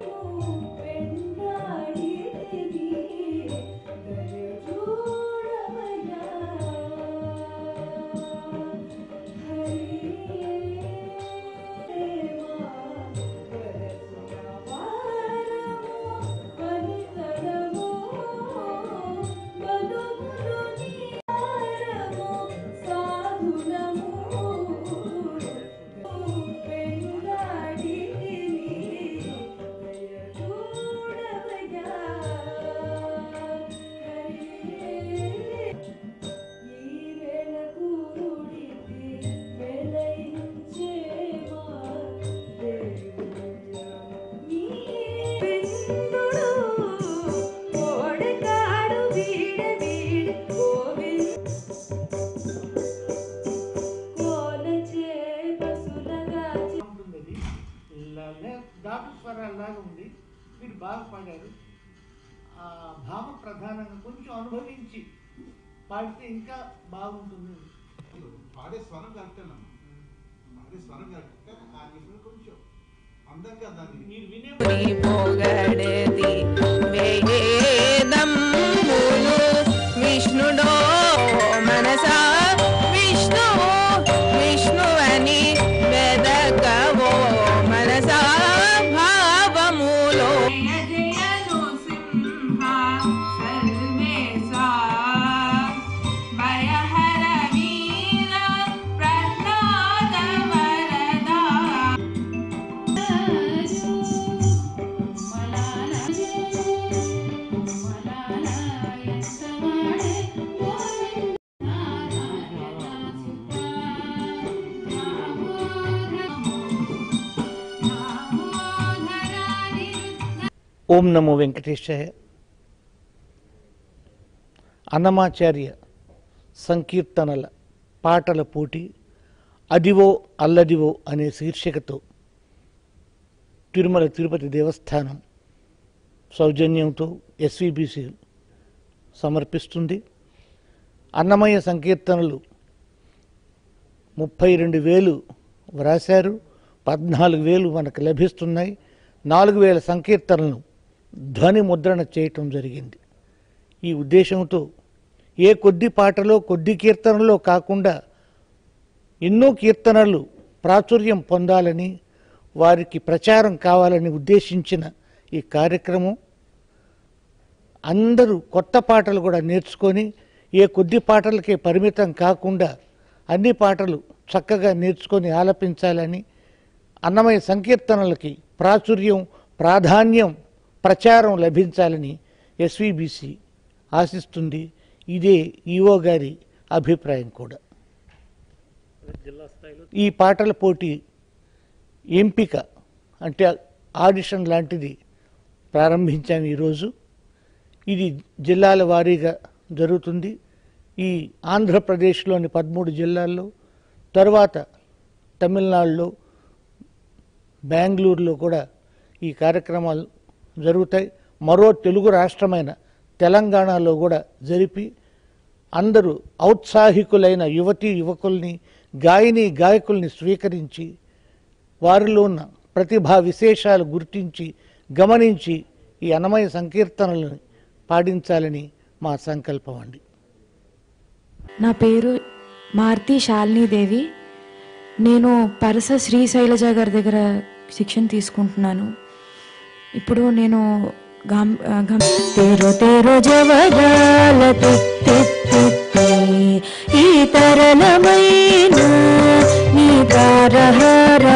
ఉంటుంది అది ల- దాటు స్వరాల్లాగా ఉంది మీరు బాగా పాడారు ఆ భావ ప్రధానంగా కొంచెం అనుభవించి పాడితే ఇంకా బాగుంటుంది పాడే స్వరం కరెక్టేనమ్మా పాడే స్వరం కరెక్టే ఆ లిఫ్ట్ కొంచెం అందంగా దాన్ని మీరు వినే నీ పొగడేది వేదమ్ములు విష్ణుడో మనసా విష్ణువు విష్ణువని వెదకవో మనసా భావములో జయ జయ నృసింహ సర్వేశా భయహర వీర ప్రహ్లాద వరదా ఓం నమో వెంకటేశాయ అన్నమాచార్య సంకీర్తనల పాటల పోటీ అదివో అల్లదివో అనే శీర్షికతో తిరుమల తిరుపతి దేవస్థానం సౌజన్యంతో ఎస్విబిసి సమర్పిస్తుంది అన్నమయ్య సంకీర్తనలు ముప్పై రెండు వేలు వ్రాశారు పద్నాలుగు వేలు మనకు లభిస్తున్నాయి నాలుగు వేల సంకీర్తనలను ధ్వని ముద్రణ చేయటం జరిగింది ఈ ఉద్దేశంతో ఏ కొద్ది పాటలో కొద్ది కీర్తనలో కాకుండా ఎన్నో కీర్తనలు ప్రాచుర్యం పొందాలని వారికి ప్రచారం కావాలని ఉద్దేశించిన ఈ కార్యక్రమం అందరూ కొత్త పాటలు కూడా నేర్చుకొని ఏ కొద్ది పాటలకే పరిమితం కాకుండా అన్ని పాటలు చక్కగా నేర్చుకొని ఆలపించాలని అన్నమయ్య సంకీర్తనలకి ప్రాచుర్యం ప్రాధాన్యం ప్రచారం లభించాలని ఎస్విబిసి ఆశిస్తుంది ఇదే ఈఓ గారి అభిప్రాయం కూడా ఈ పాటల పోటీ ఎంపిక అంటే ఆడిషన్ లాంటిది ప్రారంభించాము ఈరోజు ఇది జిల్లాల వారీగా జరుగుతుంది ఈ ఆంధ్రప్రదేశ్లోని పదమూడు జిల్లాల్లో తర్వాత తమిళనాడులో బెంగళూరులో కూడా ఈ కార్యక్రమాలు జరుగుతాయి మరో తెలుగు రాష్ట్రమైన తెలంగాణలో కూడా జరిపి అందరూ ఔత్సాహికులైన యువతీ యువకుల్ని గాయని గాయకుల్ని స్వీకరించి వారిలో ఉన్న ప్రతిభా విశేషాలు గుర్తించి గమనించి ఈ అన్నమయ సంకీర్తనలను పాడించాలని మా సంకల్పం అండి నా పేరు మారుతి శాలినీదేవి నేను పరస శ్రీ శైలజ గారి దగ్గర శిక్షణ తీసుకుంటున్నాను ఇప్పుడు నేను గాం గం తేరో తేరో జవరాల ఈ తరళమైన నీ తారహార